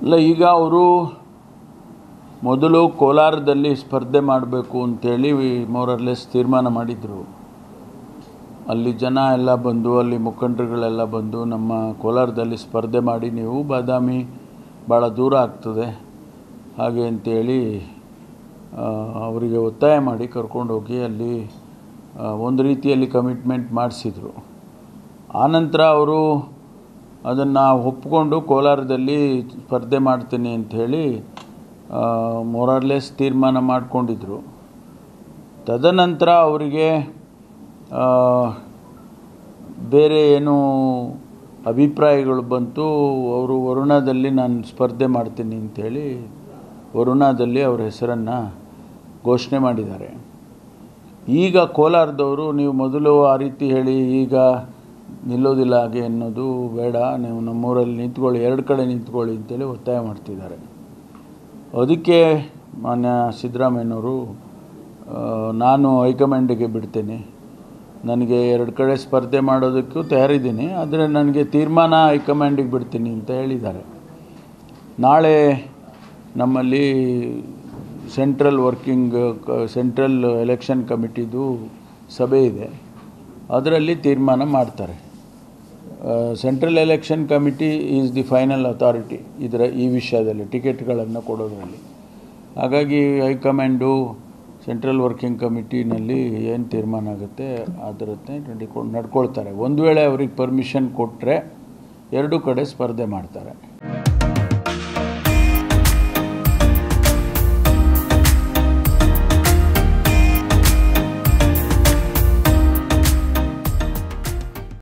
ಇಲ್ಲ ಈಗ ಅವರು ಮೊದಲು ಕೋಲಾರದಲ್ಲಿ ಸ್ಪರ್ಧೆ ಮಾಡಬೇಕು ಅಂತೇಳಿ ಮೋರರ್ಲೆಸ್ ತೀರ್ಮಾನ ಮಾಡಿದರು ಅಲ್ಲಿ ಜನ ಎಲ್ಲ ಬಂದು ಅಲ್ಲಿ ಮುಖಂಡರುಗಳೆಲ್ಲ ಬಂದು ನಮ್ಮ ಕೋಲಾರದಲ್ಲಿ ಸ್ಪರ್ಧೆ ಮಾಡಿ ನೀವು ಬಾದಾಮಿ ಭಾಳ ದೂರ ಆಗ್ತದೆ ಹಾಗೆ ಅಂತೇಳಿ ಆ, ಅವರಿಗೆ ಒತ್ತಾಯ ಮಾಡಿ ಕರ್ಕೊಂಡೋಗಿ ಅಲ್ಲಿ ಆ, ಒಂದು ರೀತಿಯಲ್ಲಿ ಕಮಿಟ್ಮೆಂಟ್ ಮಾಡಿಸಿದರು ಆನಂತರ ಅವರು ಅದನ್ನು ಒಪ್ಕೊಂಡು ಕೋಲಾರದಲ್ಲಿ ಸ್ಪರ್ಧೆ ಮಾಡ್ತೀನಿ ಅಂಥೇಳಿ ಮೊರಾರ್ಲೆಸ್ ತೀರ್ಮಾನ ಮಾಡಿಕೊಂಡಿದ್ರು ತದನಂತರ ಅವರಿಗೆ ಆ, ಬೇರೆ ಏನು ಅಭಿಪ್ರಾಯಗಳು ಬಂತು ಅವರು ವರುಣದಲ್ಲಿ ನಾನು ಸ್ಪರ್ಧೆ ಮಾಡ್ತೀನಿ ಅಂಥೇಳಿ ವರುಣದಲ್ಲಿ ಅವ್ರ ಹೆಸರನ್ನು ಘೋಷಣೆ ಮಾಡಿದ್ದಾರೆ ಈಗ ಕೋಲಾರದವರು ನೀವು ಮೊದಲು ಆ ರೀತಿ ಹೇಳಿ ಈಗ ನಿಲ್ಲೋದಿಲ್ಲ ಹಾಗೆ ಅನ್ನೋದು ಬೇಡ ನೀವು ನಮ್ಮೂರಲ್ಲಿ ನಿಂತ್ಕೊಳ್ಳಿ ಎರಡು ಕಡೆ ನಿಂತ್ಕೊಳ್ಳಿ ಅಂತೇಳಿ ಒತ್ತಾಯ ಮಾಡ್ತಿದ್ದಾರೆ ಅದಕ್ಕೆ ಮಾನ್ಯ ಸಿದ್ದರಾಮಯ್ಯನವರು ಆ, ನಾನು ಹೈಕಮಾಂಡಿಗೆ ಬಿಡ್ತೇನೆ ನನಗೆ ಎರಡು ಕಡೆ ಸ್ಪರ್ಧೆ ಮಾಡೋದಕ್ಕೂ ತಯಾರಿದ್ದೀನಿ ಆದರೆ ನನಗೆ ತೀರ್ಮಾನ ಹೈಕಮಾಂಡಿಗೆ ಬಿಡ್ತೀನಿ ಅಂತ ಹೇಳಿದ್ದಾರೆ ನಾಳೆ ನಮ್ಮಲ್ಲಿ ಸೆಂಟ್ರಲ್ ವರ್ಕಿಂಗ್ ಸೆಂಟ್ರಲ್ ಎಲೆಕ್ಷನ್ ಕಮಿಟಿದು ಸಭೆ ಇದೆ ಅದರಲ್ಲಿ ತೀರ್ಮಾನ ಮಾಡ್ತಾರೆ central election committee is the final authority ಇದರ ಈ ವಿಷಯದಲ್ಲಿ ಟಿಕೆಟ್ಗಳನ್ನು ಕೊಡೋದ್ರಲ್ಲಿ ಹಾಗಾಗಿ ಹೈಕಮಾಂಡು ಸೆಂಟ್ರಲ್ ವರ್ಕಿಂಗ್ ಕಮಿಟಿನಲ್ಲಿ ಏನು ತೀರ್ಮಾನ ಆಗುತ್ತೆ ಅದರತ್ತೆ ನಡ್ಕೊಂಡು ನಡ್ಕೊಳ್ತಾರೆ ಒಂದು ವೇಳೆ ಅವ್ರಿಗೆ ಪರ್ಮಿಷನ್ ಕೊಟ್ಟರೆ ಎರಡೂ ಕಡೆ ಸ್ಪರ್ಧೆ ಮಾಡ್ತಾರೆ